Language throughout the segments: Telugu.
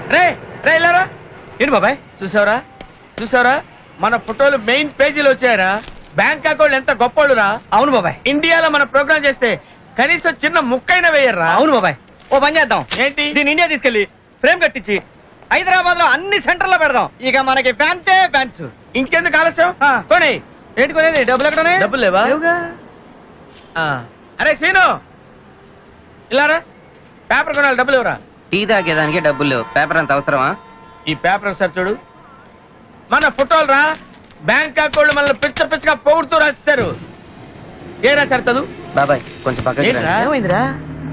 రే రే ఇల్లారా ఏంటి బాబాయ్ చూసావరా చూసావరా మన ఫోటోలు మెయిన్ పేజీలో వచ్చాయరా బ్యాంక్ అకౌంట్ ఎంత గొప్పోళ్ళురా అవును బాబాయ్ ఇండియాలో మన ప్రోగ్రామ్ చేస్తే కనీసం చిన్న ముక్కైన వేయర్రా అవును బాబాయ్ ఓ పని చేద్దాం ఏంటి దీన్ని ఇండియా తీసుకెళ్లి ఫ్రేమ్ కట్టించి హైదరాబాద్ లో అన్ని సెంటర్ లో పెడదాం ఇక మనకి ఫ్యాన్సే ఫ్యాన్స్ ఇంకెందుకు ఆలస్యం ఆ. కొని ఏంటి కొనేది డబ్బులు ఎక్కడ డబ్బులు లేవా ఆ. అరే సీను ఇలారా పేపర్ కొనాలి డబ్బులు ఇవ్వరా టీ తాగేదానికి డబ్బులు లేవు పేపర్ అంత అవసరమా ఈ పేపర్ ఒకసారి చూడు మన ఫోటోలు రా బ్యాంక్ అకౌంట్ మనల్ని పిచ్చ పిచ్చగా పొగుడుతూ రాశారు ఏ రాశారు చదువు బాబాయ్ కొంచెం పక్కకి రండి. ఏంట్రా? ఏమైందిరా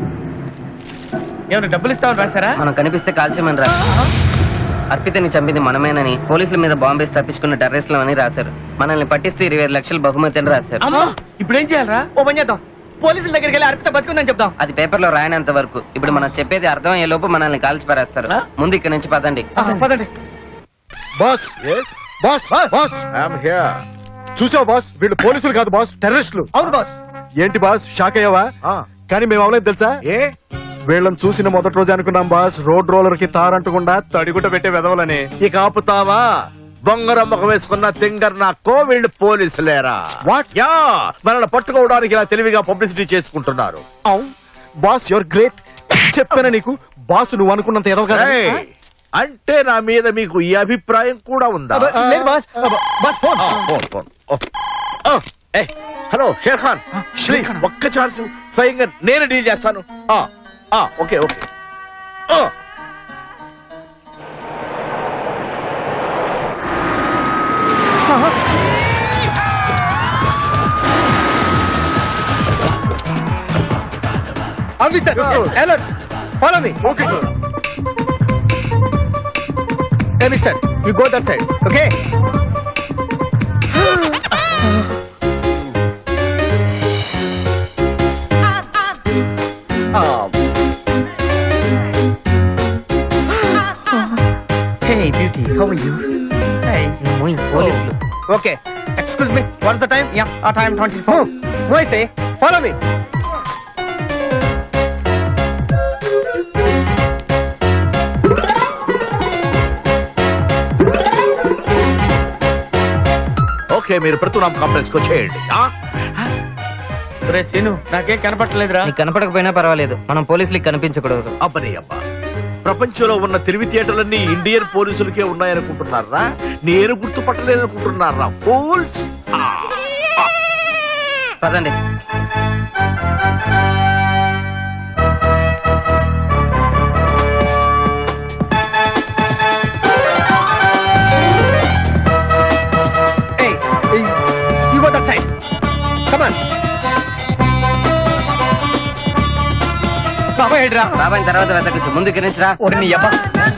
ఏమైనా డబ్బులు ఇస్తామని రాశారా మనం కనిపిస్తే కాల్చేయమని రా అర్పితని చంపింది మనమేనని పోలీసుల మీద బాంబేసి తప్పించుకున్న టెర్రరిస్టులు అని రాశారు మనల్ని పట్టిస్తే ఇరవై ఐదు లక్షలు బహుమతి అని రాశారు అమ్మా ఇప్పుడు ఏం చేయాలరా ఓ పని చేద్దాం పోలీసుల దగ్గరికి వెళ్ళి అర్పిత బతుకుందని చెప్దాం అది పేపర్ లో రాయనంత వరకు ఇప్పుడు మనం చెప్పేది అర్థమయ్యే లోపు మనల్ని కాల్చి పారేస్తారు ఆ? ముందు ఇక్కడ నుంచి పదండి ఆ, పదండి బాస్ బాస్ బాస్ చూసావు బాస్ వీళ్ళు పోలీసులు కాదు బాస్ టెర్రరిస్టులు అవును బాస్ ఏంటి బాస్ షాక్ అయ్యావా కానీ మేము అవలేదు తెలుసా ఏ వీళ్ళని చూసిన మొదటి రోజు అనుకున్నాం బాస్ రోడ్ రోలర్ కి తారంటకుండా తడిగుట పెట్టే వెదవలని ఇక ఆపుతావా బొంగరం ముఖం వేసుకున్న తింగర్ నాకో వీళ్ళు పోలీసులేరా వాట్ యా మనల్ని పట్టుకోవడానికి ఇలా తెలివిగా పబ్లిసిటీ చేసుకుంటున్నారు బాస్ యువర్ గ్రేట్ చెప్పానా నీకు బాస్ నువ్వు అనుకున్నంత ఎదవ కదా ఏయ్, అంటే నా మీద మీకు ఈ అభిప్రాయం కూడా ఉందా అబ్బ, లేదు బాస్ అబ్బ, బాస్ ఫోన్ ఆ, ఫోన్ ఫోన్ ఓ. ఆ, ఏ, హలో షేర్ ఖాన్ ప్లీజ్ ఒక్క ఛాన్స్ స్వయంగా నేను డీల్ చేస్తాను ఆ, ఆ, ఓకే ఓకే ఆ. Officer alert follow me okay sir ఏ mister you go that side okay hey beauty how are you hey మూయ్, పోలీసులు okay excuse me what's the time yeah ఆ టైం 24 మూవ్ అయితే ఫాలో మీ ఓకే మీరు ప్రతునాం కాంప్లెక్స్ కు వచ్చేయండి ఆ? రే సీను నాకేం కనపట్టలేదురా నీకు కనపడకపోయినా పర్వాలేదు మనం పోలీసులకి కనిపించకూడదు అబ్బని అబ్బా ప్రపంచంలో ఉన్న తెలివితేటలన్నీ ఇండియన్ పోలీసులకే ఉన్నాయనుకుంటున్నారా నేను గుర్తుపట్టలేదనుకుంటున్నారా ఫూల్స్ పదండి Hey, hey, you go that side. Come on. బాబా హెడ్రా బాబాయ్ తర్వాత వెతకచ్చు ముందు ఇక్కడి నుంచి రా ఓరి నీ అబ్బా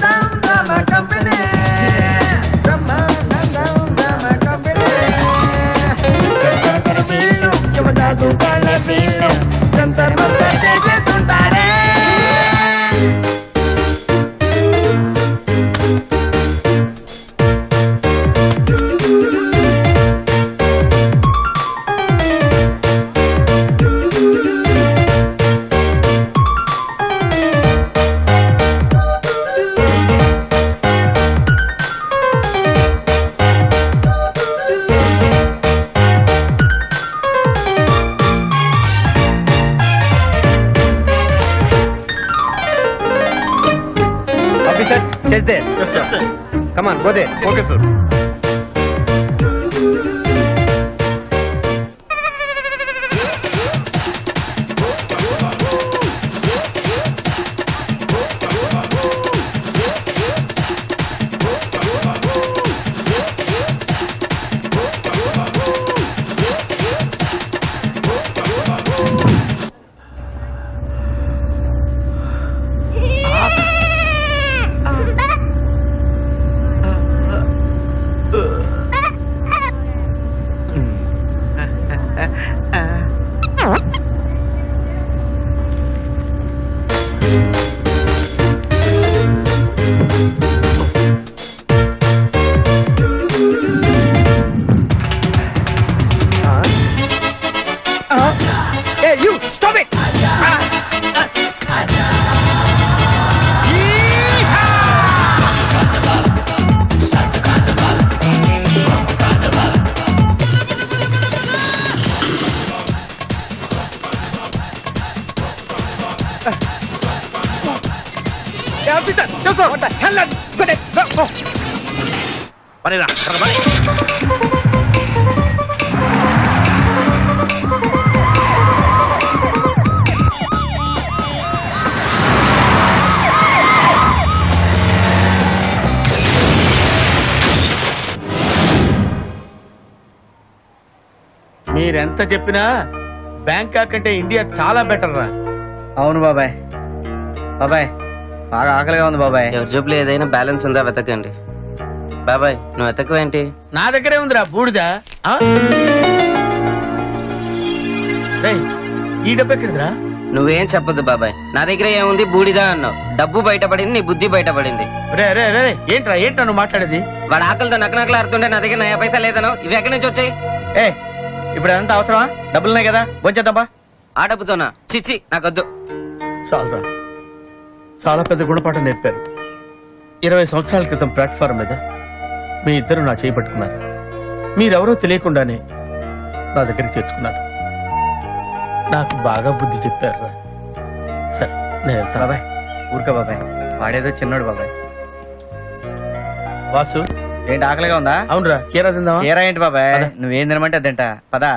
officers chase they come on go they okay sir పనిరా, కర్ర పని. మీరెంత చెప్పినా బ్యాంకాక్ అంటే ఇండియా చాలా బెటర్ రా అవును బాబాయ్ బాబాయ్ బాగా ఆకలిగా ఉంది బాబాయ్ ఎవరి జోబులో ఏదైనా బ్యాలెన్స్ ఉందా వెతకండి బాబాయ్ నువ్వు వెతకవేంటి నా దగ్గరే ఉందిరా బూడిద ఆ? రేయ్, ఈ డబ్బు ఎక్కడిదిరా నువ్వేం చెప్పొద్దు బాబాయ్ నా దగ్గర ఏముంది బూడిదా అన్నావు డబ్బు బయటపడింది నీ బుద్ధి బయటపడింది రే రే రే రే, ఏంట్రా ఏంట్రా నువ్వు మాట్లాడేది వాడు ఆకలితో నక్కనక్కలు ఆడుతుంటే నా దగ్గర నయా పైసా లేదను ఇవి ఎక్కడి నుంచి వచ్చాయి ఏ ఇప్పుడు అదంతా అవసరమా డబ్బులున్నాయి కదా బొంచేద్దాంపా ఆ డబ్బుతోనా చిచ్చి నాకొద్దు చాలురా చాలా పెద్ద గుణపాఠం నేర్పారు ఇరవై సంవత్సరాల క్రితం ప్లాట్ఫారం మీద మీ ఇద్దరు నా చేయి పట్టుకున్నారు మీరెవరో తెలియకుండానే నా దగ్గరికి చేర్చుకున్నారు నాకు బాగా బుద్ధి చెప్పారు సరే నేను వెళ్తాను బాబాయ్ ఊరుకో బాబాయ్ వాడేదో చిన్నోడు బాబాయ్ వాసు ఏంటి ఆకలిగా ఉందా అవునరా కీరా తిందామా ఏరా ఏంటి బాబాయ్ పద. నువ్వేం తినమంటే అది తింటా పదా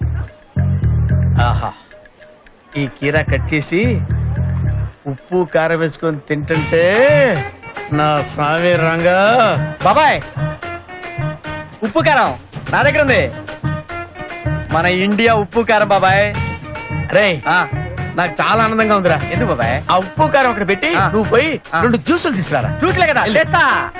ఆహా ఈ కీరా కట్ చేసి ఉప్పు కారం వేసుకొని తింటుంటే నా స్వామి రంగా బాబాయ్ ఉప్పు కారం నా దగ్గర ఉంది మన ఇండియా ఉప్పు కారం బాబాయ్ రే ఆ, నాకు చాలా ఆనందంగా ఉందిరా ఎందుకు బాబాయ్ ఆ ఉప్పు కారం అక్కడ పెట్టి ఆ. నువ్వు పోయి ఆ. రెండు జ్యూసులు తీసుకురారా చూసలే కదా తెస్తా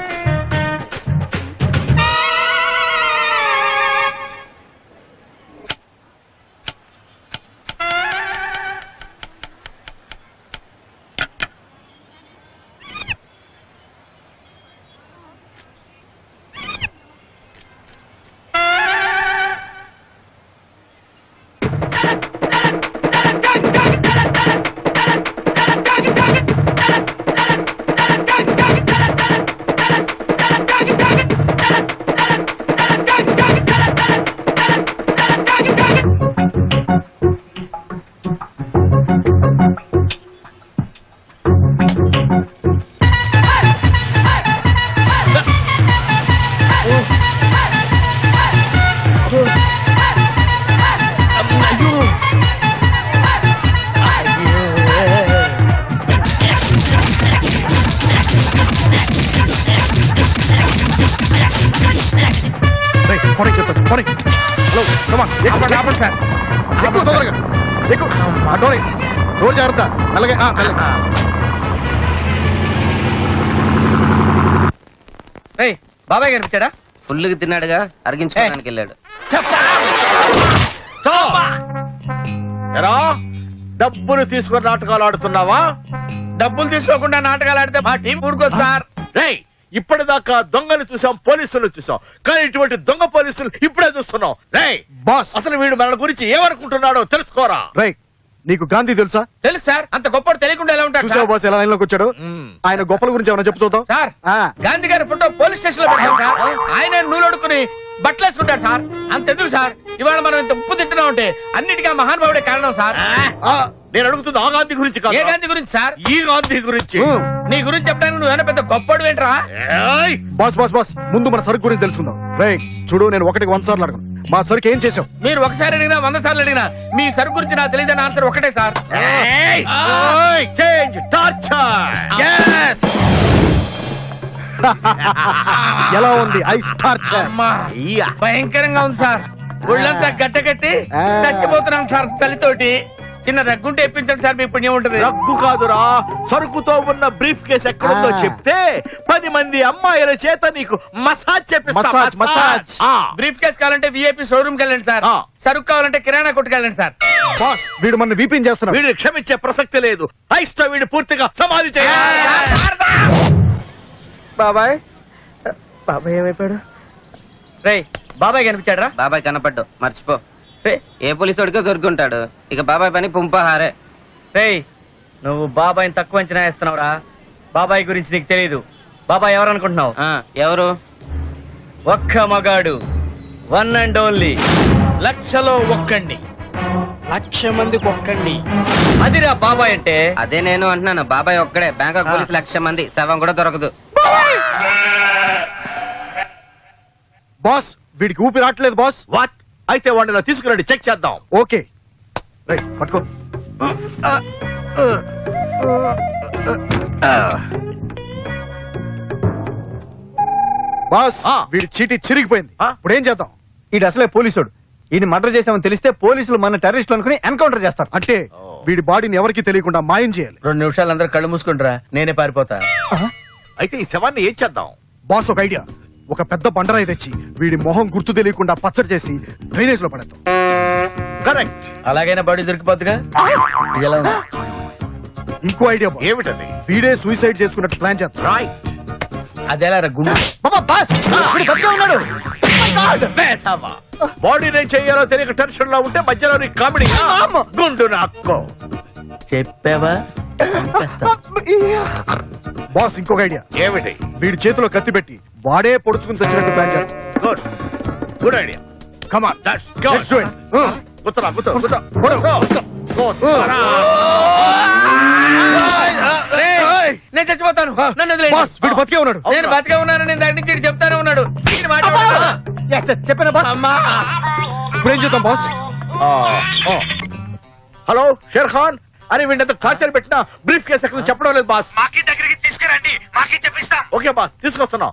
రేయ్, పోనీ చెప్తాను, పోనీ. హలో, come on, ఎక్కు, ఆపండి, ఆపండి సార్ ఎక్కు, తొందరగా. ఎక్కు. ఆ, డోర్ ఎయ్. డోర్ జాగ్రత్త మెల్లగా ఆ, మెల్లగా. రేయ్ బాబాయ్ కనిపించాడా ఫుల్గా తిన్నాడుగా అరిగించుకోవడానికి వెళ్ళాడు Stop! ఎరా డబ్బులు తీసుకొని నాటకాలు ఆడుతున్నావా డబ్బులు తీసుకోకుండా నాటకాలు ఆడితే మా టీం ఊరుకోదు సార్ రేయ్ ఇప్పటిదాకా దొంగలు చూసాం పోలీసులు చూసాం కానీ ఇటువంటి దొంగ పోలీసులు ఇప్పుడే చూస్తున్నాం రేయ్ బాస్ అసలు వీడు మన గురించి ఏమనుకుంటున్నాడో తెలుసుకోరా రేయ్ నీకు గాంధీ తెలుసా తెలుసు సార్ అంత గొప్ప తెలియకుండా ఎలా ఉంటాడు చూసావు సార్? బాస్ ఎలా లైన్ లోకి వచ్చాడు మ్మ్. ఆయన గొప్పల గురించి ఏమైనా చెప్పు చూద్దాం సార్ ఆ, గాంధీ గారి ఫోటో పోలీస్ స్టేషన్ లో పెట్టాం సార్ ఆయన నూలొడుకుని బట్టలు వేసుకుంటారు సార్ అంతెందుకు సార్ ఇవాళ మనం ఇంత ఉప్పు తింటున్నాం అంటే అన్నిటికీ ఆ మహానుభావుడే కారణం సార్ ఆ, నేను అడుగుతుంది ఆ గాంధీ గురించి ఏ కాదు గాంధీ గురించి సార్ ఈ గాంధీ గురించి మ్మ్. నీ గురించి చెప్పడానికి నువ్వు పెద్ద గొప్పడు ఏంట్రా ఏయ్! బాస్ బాస్ బాస్ ముందు మన సరుకు గురించి తెలుసుకుందాం రేయ్ చూడు నేను ఒకటికి వంద సార్లు అడగను మా సరుకు ఏం చేసావు మీరు ఒకసారి అడిగినా వంద సార్లు అడిగినా మీ సరుకు గురించి నాకు తెలియదని ఆన్సర్ ఒకటే సార్ ఏయ్! ఆ. ఓయ్! Change torture Yes! ఎలా ఉంది ఐస్ టార్చర్ అమ్మా అయ్యా భయంకరంగా ఉంది సార్ ఒళ్ళంతా గట్టగట్టి ఆ. చచ్చిపోతున్నాం సార్ చలితోటి చిన్న రగ్గుంటే ఇప్పించండి సార్ మీ పుణ్యం ఉంటుంది రగ్గు కాదురా సరుకుతో ఉన్న బ్రీఫ్ కేస్ ఎక్కడుందో ఆ. చెప్తే పది మంది అమ్మాయిల చేత నీకు మసాజ్ చేపిస్తా మసాజ్, మసాజ్. ఆ. బ్రీఫ్ కేస్ కావాలంటే విఐపి షోరూమ్ కి వెళ్ళండి సార్ ఆ. సరుకు కావాలంటే కిరాణా కొట్టుకెళ్ళండి సార్ బాస్ వీడు మన వీపింగ్ చేస్తున్నాడు వీడిని క్షమించే ప్రసక్తి లేదు ఐస్తో వీడు పూర్తిగా సమాధి చేయాలి బాబాయ్ బాబాయ్ ఏమైపోయాడు రేయ్ బాబాయ్ కనిపించాడరా బాబాయ్ కనపడ్డు మర్చిపో రే ఏ పోలీసు వాడికో దొరుకుంటాడు ఇక బాబాయ్ పని పుంపహారే రేయ్ నువ్వు బాబాయ్ని తక్కువ అంచనా వేస్తున్నావురా బాబాయ్ గురించి నీకు తెలియదు బాబాయ్ ఎవరు అనుకుంటున్నావు ఆ, ఎవరు ఒక్క మగాడు వన్ అండ్ ఓన్లీ లక్షలో ఒక్కండి లక్ష మందికి ఒక్కండి అదిరా బాబాయ్ అంటే అదే నేను అంటున్నాను బాబాయ్ ఒక్కడే బ్యాంకాక్ పోలీసు లక్ష మంది శవం కూడా దొరకదు బాస్ వీడికి ఊపి రావట్లేదు బాస్ వాట్ అయితే వాడిని ఇలా తీసుకురండి చెక్ చేద్దాం ఓకే రైట్ పట్టుకో బాస్ ఆ. వీడి చీటీ చిరిగిపోయింది ఆ. ఇప్పుడు ఏం చేద్దాం ఈడు అసలే పోలీసుడు ఈయన మర్డర్ చేసామని తెలిస్తే పోలీసులు మన టెర్రరిస్టులు అనుకుని ఎన్కౌంటర్ చేస్తారు అంటే వీడి బాడీని ఎవరికి తెలియకుండా మాయం చేయాలి రెండు నిమిషాలు అందరూ కళ్ళు మూసుకుంటారా నేనే పారిపోతా అయితే ఈ శవాన్ని ఏం చేద్దాం బాస్ ఒక ఐడియా ఒక పెద్ద బండరాయి తెచ్చి వీడి మొహం గుర్తు తెలియకుండా పచ్చడి చేసి డ్రైనేజ్ లో పడేద్దాం కరెక్ట్ అలాగైనా బాడీ దొరికిపోద్దుగా ఇది ఎలా ఉంది ఇంకో ఐడియా బాస్ ఏమిటది వీడే సూసైడ్ చేసుకున్నట్టు ప్లాన్ చేద్దాం రైట్ అదెలా రా గుండు బాడీ నేను చెయ్యాలో తెలియక టెన్షన్ లో ఉంటే మధ్యలో నీ కామెడీ గుండు నాక్కో చెప్పావా చంపేస్తా. బాస్ ఇంకొక ఐడియా ఏమిటి వీడి చేతిలో కత్తి పెట్టి వాడే పొడుచుకుని చచ్చినట్టు ప్లాన్ చేద్దాం good good idea come on that's Let's do it. Uh. కూర్చోరా కూర్చో కూర్చో కూర్చో. కూర్చో కూర్చోరా. నేను చచ్చిపోతాను నన్ను వదిలేయండి. బాస్ వీడు బతికే ఉన్నాడు నేను బతిగా ఉన్నాను నేను దాని నుంచి ఇటు చెప్తానే ఉన్నాడు ఈయన మాట వినడు. చెప్పిన బాస్ అమ్మా ఇప్పుడు ఏం చేద్దాం బాస్ ఆ, ఆ. హలో షేర్ ఖాన్ అరే వీళ్ళంతా టార్చర్ పెట్టిన బ్రీఫ్ కేసు ఎక్కడ చెప్పడం లేదు బాస్ మాకి దగ్గరికి తీసుకురండి మాకి చెప్పిస్తాం ఓకే బాస్ తీసుకొస్తున్నాం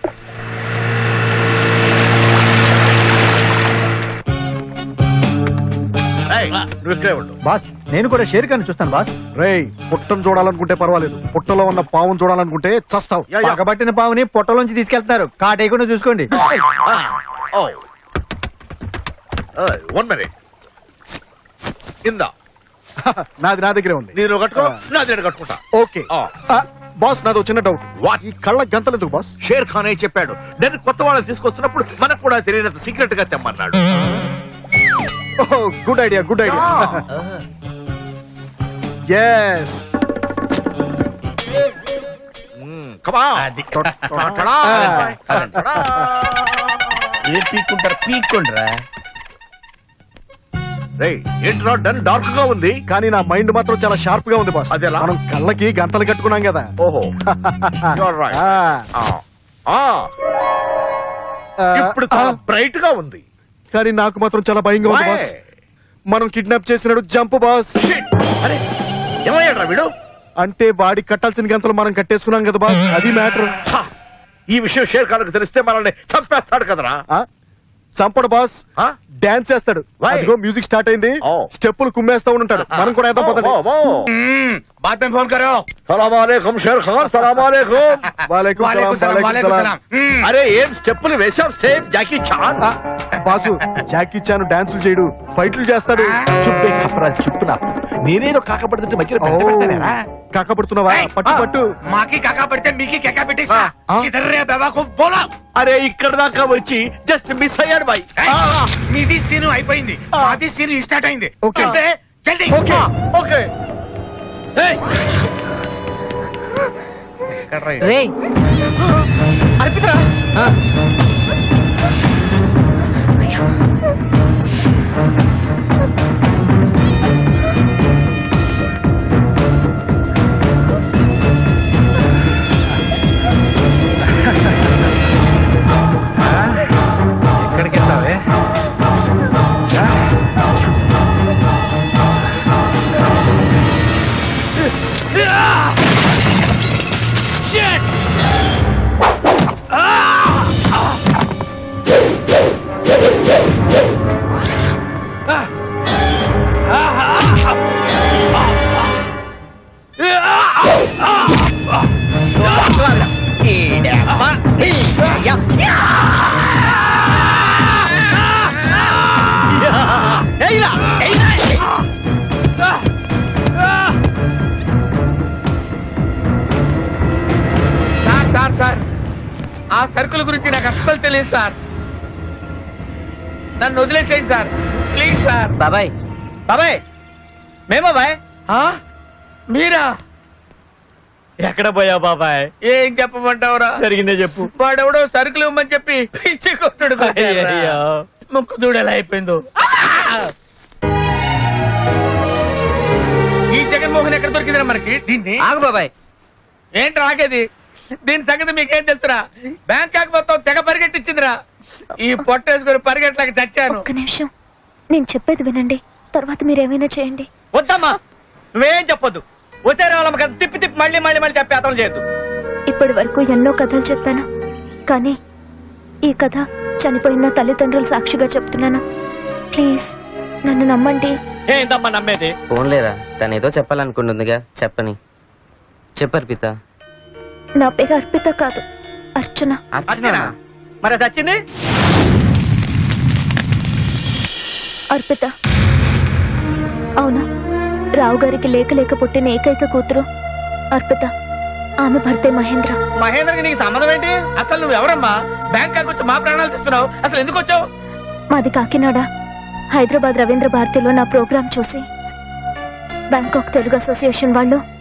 ఏయ్, నువ్వు ఇక్కడే ఉండు బాస్ నేను కూడా షేర్ ఖాన్ చూస్తాను బాస్ రేయ్ పుట్టను చూడాలనుకుంటే పర్వాలేదు పుట్టలో ఉన్న పావును చూడాలనుకుంటే చస్తావు యా, యా. పగబట్టిన పావుని పొట్టలోంచి తీసుకెళ్తున్నారు కాటేయకుండా చూసుకోండి వన్ మినిట్ ఇందా నాది నా దగ్గరే ఉంది నేను కట్టుకో నా దగ్గర కట్టుకుంటా ఓకే ఆ. ఆ, బాస్ నాది చిన్న డౌట్ What? ఈ కళ్ళ గంతలు ఎందుకు బాస్ షేర్ ఖాన్ అయి చెప్పాడు నేను కొత్త వాళ్ళని తీసుకొస్తున్నప్పుడు మనకు కూడా తెలియనంత సీక్రెట్ గా తెమ్మన్నాడు good idea good idea yes come on అది. ఏం పీక్కుంటారు పీక్కుంటారా ఏంట్రా డన్ డార్క్ గా ఉంది కానీ నా మైండ్ మాత్రం చాలా షార్ప్ గా ఉంది బాస్ అదెలా? మనం కళ్ళకి గంతలు కట్టుకున్నాం కదా ఓహో You're right. ఆ, ఆ. ఆ, ఆ, ఇప్పుడు చాలా ఆ, బ్రైట్ గా ఉంది కానీ నాకు మాత్రం చాలా భయంగా ఉంది Why? బాస్ మనం కిడ్నాప్ చేసినాడు జంప్ బాస్ Shit. అరే ఏమయ్యాడ్రా వీడు అంటే వాడికి కట్టాల్సిన గంతలు మనం కట్టేసుకున్నాం కదా బాస్ అది మ్యాటర్ హ, ఈ విషయం షేర్ ఖాన్ తెలిస్తే మనల్ని చంపేస్తాడు కదరా చంపడు బాస్ ఆ? డాన్స్ చేస్తాడు Why? అదిగో మ్యూజిక్ స్టార్ట్ అయింది ఓ. స్టెప్పులు కుమ్మేస్తా ఉంటాడు మనం కూడా వేద్దాం పదండి ఓ, ఓ, ఓ. बाद में फोन करो సలాం అలైకుం షేర్ ఖాన్ సలాం అలైకుం వాలేకుం वालेकुम సలాం, सलाम వాలేకుం वालेकुम సలాం. सलाम हम्म, అరే ఏం స్టెప్పులు వేసాం సేమ్ జాకీ చాన్ ఆ, బాసు జాకీ చాను డాన్సులు చేయడు ఫైట్లు చేస్తాడు చుప్పే కప్పరా చుప్పు నాకు నేనేదో కాకపడుతుంటే మధ్యలో ఓ, పెట్ట పెడతానేరా? కాకపడుతున్నావా ఏయ్, పట్టు ఆ. పట్టు మాకి కాకా పడితే మీకి కేకా పెట్టేస్తా ఆ. किधर रे बेवकूफ बोलो అరే ఇక్కడ దాకా వచ్చి జస్ట్ మిస్ అయ్యాడు బాయ్ ఏయ్, మీది సీను అయిపోయింది మాది సీను స్టార్ట్ అయింది ఓకే. అంటే జల్దీ ఓకే ఓకే రే ఎక్కడికి వెళ్తావే సార్ సార్ సార్ ఆ సరుకుల గురించి నాకు అస్సలు తెలియదు సార్ నన్ను వదిలేసేయండి సార్ ప్లీజ్ సార్ బాబాయ్ బాబాయ్ మేమా బాయ్ మీరా ఎక్కడ పోయావు బాబాయ్ ఏం చెప్పమంటావురా జరిగిందే చెప్పు వాడెవడో సరుకులు ఇవ్వమని చెప్పి పిచ్చి కొట్టుడు కొట్టాడురా. అయ్యయ్యో. ముక్కు దూడ ఎలా అయిపోయిందో ఆ! జగన్మోహన్ ఎక్కడ దొరికిందిరా మనకి దీన్ని ఆగు బాబాయ్ ఏంటి రాకేది దీని సంగతి మీకేం తెలుసురా బ్యాంకాక్ మొత్తం తెగ పరిగెట్టించిందిరా ఈ పొట్టేసుకుని పరిగెట్లకి చచ్చాను ఒక్క నిమిషం నేను చెప్పేది వినండి తర్వాత మీరేమైనా చేయండి వద్దమ్మా నువ్వేం చెప్పొద్దు వచ్చే వాళ్ళ కదా తిప్పి తిప్పి మళ్ళీ మళ్ళీ మళ్ళీ చెప్పి అతను చేయొద్దు ఇప్పటి వరకు ఎన్నో కథలు చెప్పాను కానీ ఈ కథ చనిపోయిన తల్లిదండ్రుల సాక్షిగా చెప్తున్నాను ప్లీజ్ నన్ను నమ్మండి ఏంటమ్మా నమ్మేది ఫోన్లేరా తను ఏదో చెప్పాలనుకుంటుందిగా చెప్పని చెప్పరు పిత నా పేరు అర్పిత కాదు అర్చన అర్చన మరి సచ్చింది అర్పిత అవును రావు గారికి లేక లేక పుట్టిన ఏకైక కూతురు అర్పిత ఆమె భర్తే మహేంద్ర మహేంద్రకి నీకు సంబంధం ఏంటి అసలు నువ్వు ఎవరమ్మా బ్యాంకాక్ వచ్చి మా ప్రాణాలు తీస్తున్నావు అసలు ఎందుకు వచ్చావు మాది కాకినాడ హైదరాబాద్ రవీంద్ర భారతిలో నా ప్రోగ్రాం చూసి బ్యాంకాక్ తెలుగు అసోసియేషన్ వాళ్ళు